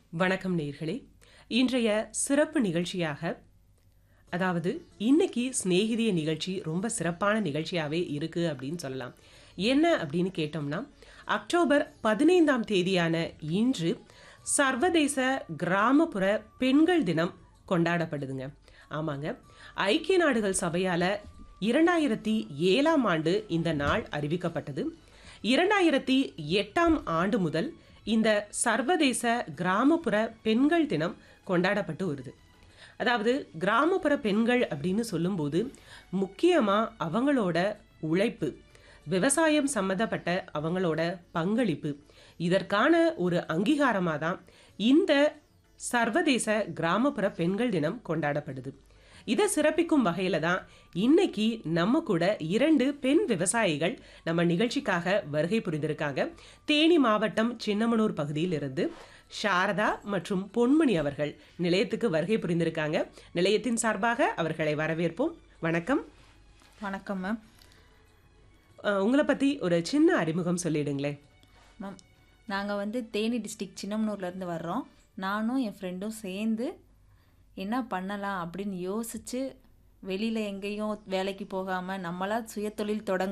வணக்கம் நேர்களே இன்றைய சிறப்பு நிகழ்ச்சியாக அதாவது இன்னைக்கு சிநேகிதிய நிகழ்ச்சி ரொம்ப சிறப்பான நிகழ்ச்சியாகவே இருக்கு அப்படின்னு சொல்லலாம் என்ன அப்படின்னு கேட்டோம்னா அக்டோபர் பதினைந்தாம் தேதியான இன்று சர்வதேச கிராமப்புற பெண்கள் தினம் கொண்டாடப்படுதுங்க ஆமாங்க ஐக்கிய நாடுகள் சபையால இரண்டாயிரத்தி ஏழாம் ஆண்டு இந்த நாள் அறிவிக்கப்பட்டது இரண்டாயிரத்தி எட்டாம் ஆண்டு முதல் இந்த சர்வதேச கிராமப்புற பெண்கள் தினம் கொண்டாடப்பட்டு வருது அதாவது கிராமப்புற பெண்கள் அப்படின்னு சொல்லும்போது முக்கியமாக அவங்களோட உழைப்பு விவசாயம் சம்மந்தப்பட்ட அவங்களோட பங்களிப்பு இதற்கான ஒரு அங்கீகாரமாக தான் இந்த சர்வதேச கிராமப்புற பெண்கள் தினம் கொண்டாடப்படுது இதை சிறப்பிக்கும் வகையில தான் இன்னைக்கு நம்ம கூட இரண்டு பெண் விவசாயிகள் நம்ம நிகழ்ச்சிக்காக வருகை புரிந்திருக்காங்க தேனி மாவட்டம் சின்னமனூர் பகுதியில் இருந்து சாரதா மற்றும் பொன்மணி அவர்கள் நிலையத்துக்கு வருகை புரிந்திருக்காங்க நிலையத்தின் சார்பாக அவர்களை வரவேற்போம் வணக்கம் வணக்கம் மேம் அஹ், உங்களை பத்தி ஒரு சின்ன அறிமுகம் சொல்லிடுங்களேன் மேம் நாங்கள் வந்து தேனி டிஸ்ட்ரிக்ட் சின்னமனூர்லேருந்து வர்றோம் நானும் என் ஃப்ரெண்டும் சேர்ந்து என்ன பண்ணலாம் அப்படின்னு யோசித்து வெளியில் எங்கேயும் வேலைக்கு போகாமல் நம்மளா சுயதொழில் தொடங்க